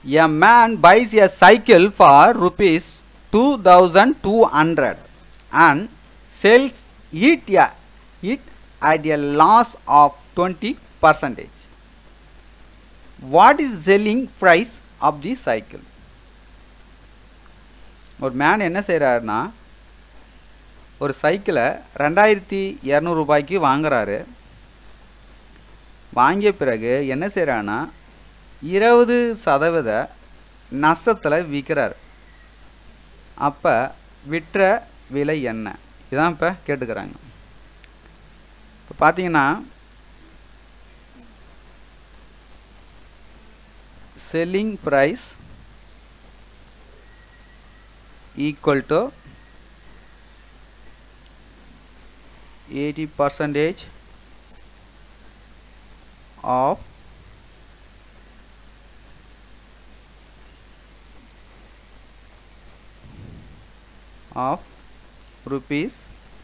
A man buys a cycle for rupees 2200 and sells it, a- it at a loss of 20 percentage. What is selling price of the cycle? ஒரு man என்ன செய்கிறாருன்னா ஒரு சைக்கிளை ரெண்டாயிரத்தி இரநூறுபாய்க்கு வாங்குறாரு வாங்கிய பிறகு என்ன செய்கிறான்னா இருபது சதவீத நஷ்டத்தில் விற்கிறார் அப்போ விற்ற விலை என்ன இதான் இப்போ கேட்டுக்கிறாங்க இப்போ பார்த்தீங்கன்னா selling price equal to eighty percentage of of rupees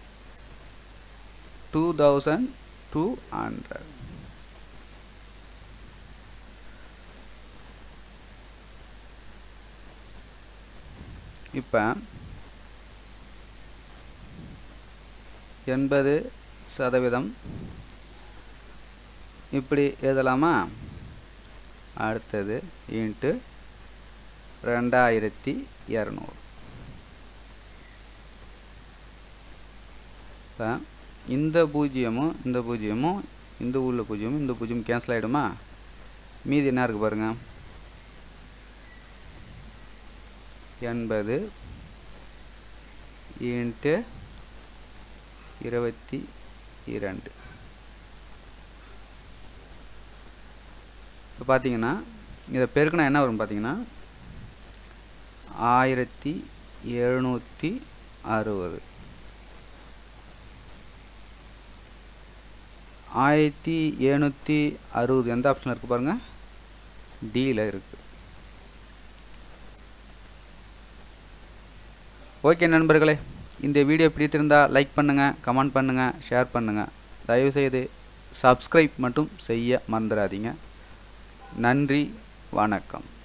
2200 இப்போ எண்பது சதவீதம் இப்படி எழுதலாமா அடுத்தது இன்ட்டு ரெண்டாயிரத்தி இரநூறு இப்போ இந்த பூஜ்ஜியமும் இந்த பூஜ்ஜியமும் இந்த உள்ள பூஜ்ஜியமும் இந்த பூஜ்ஜியம் கேன்சல் ஆகிடுமா மீதி என்ன இருக்குது பாருங்கள் எண்பது இன்ட்டு இருபத்தி இரண்டு இப்போ பார்த்தீங்கன்னா இதை பெருக்கினா என்ன வரும் பார்த்தீங்கன்னா ஆயிரத்தி எழுநூற்றி அறுபது ஆயிரத்தி எழுநூற்றி அறுபது எந்த ஆப்ஷனில் இருக்குது பாருங்கள் டியில் இருக்குது ஓகே நண்பர்களே இந்த வீடியோ பிடித்திருந்தால் லைக் பண்ணுங்கள் கமெண்ட் பண்ணுங்கள் ஷேர் பண்ணுங்கள் தயவுசெய்து சப்ஸ்கிரைப் மட்டும் செய்ய மறந்துடாதீங்க நன்றி வணக்கம்